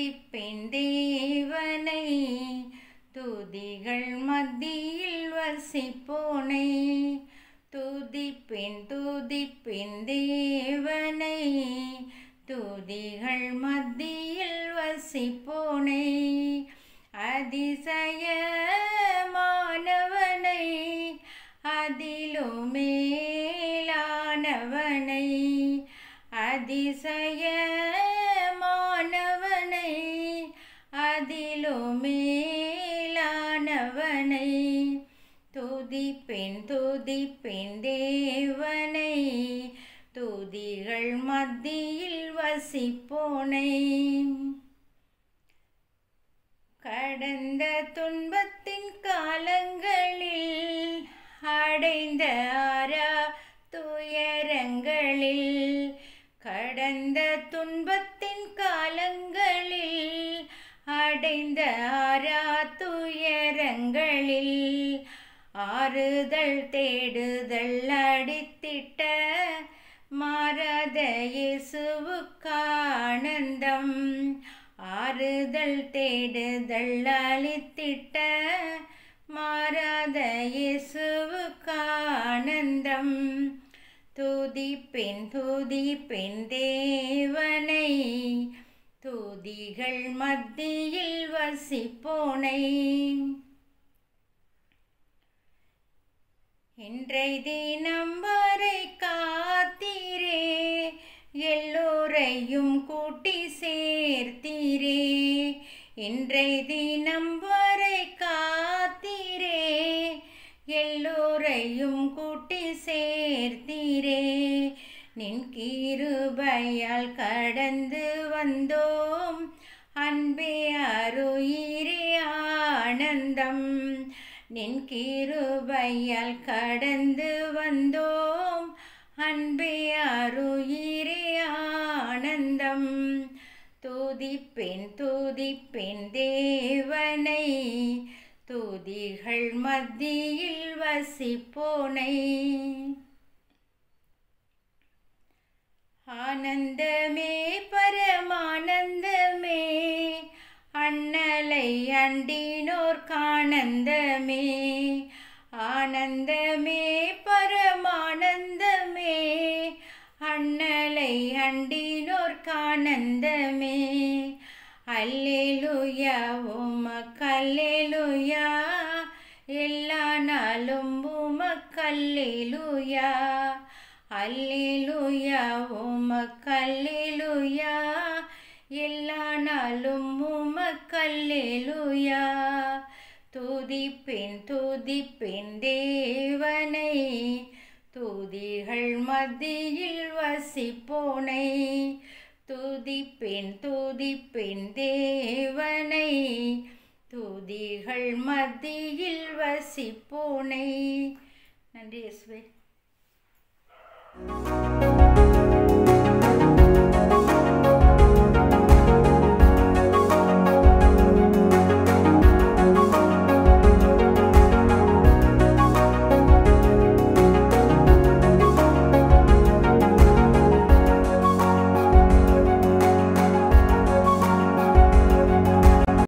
துதிப்பேன் தேவனை துதிகள் மத்தியில் வசிப்போனை துதிப்பேன் துதிப்பேன் தேவனை துதிகள் மத்தியில் வசிப்போனை அதிசயமானவனை அதிலும் மேலானவனை அதிசயமானவனை அதிலும் மேலானவனை துதிப்பெண் துதிப்பெண் தேவனை துதிகள் மத்தியில் வசிப்போனை கடந்த துன்பத்தின் காலங்களில் அடைந்த ஆரா துயரங்களில் கடந்த துன்பத்தின் காலங்களில் அடைந்த ஆரா துயரங்களில் ஆறுதல் தேடுதல் அடித்திட்ட மாறாத இயேசுவுக்கானந்தம் ஆறுதல் தேடுதல் அளித்திட்ட மாறாத இயேசுவுக்கானந்தம் துதிப்பெண் துதிப்பெண் தேவனை துதிகள் மத்தியில் வசிப்போனை இன்றை தினம் வரை காத்தீரே எல்லோரையும் கூட்டி சேர்த்தீரே இன்றை தினம் வரை காத்தீரே எல்லோரையும் கூட்டி சேர்த்தீரே நின் கிருபையால் கடந்து வந்தோம் அன்பே அருயிரே ஆனந்தம் நின் கிருபையால் கடந்து வந்தோம் அன்பே அருயிரே ஆனந்தம் துதிப்பெண் துதிப்பெண் தேவனை துதிகள் மத்தியில் வசிப்போனை ஆனந்தமே பரமானந்தமே அண்ணலை அண்டினோர்கானந்தமே ஆனந்தமே பரமானந்தமே அண்ணலை அண்டினோர்கானந்தமே அல்லேலுயா உமக்கல்லேலுயா எல்லா நாளும் உமக்கல்லேலுயா அல்லேலுயா உமக்கல்லேலுயா எல்லா நாளும் உமக்கல்லேலுயா துதிப்பெண் துதிப்பெண் தேவனை துதிகள் மத்தியில் வசிப்போனை துதிப்பெண் துதிப்பெண் தேவனை துதிகள் மத்தியில் வசிப்போனை நன்றி இயேசுவே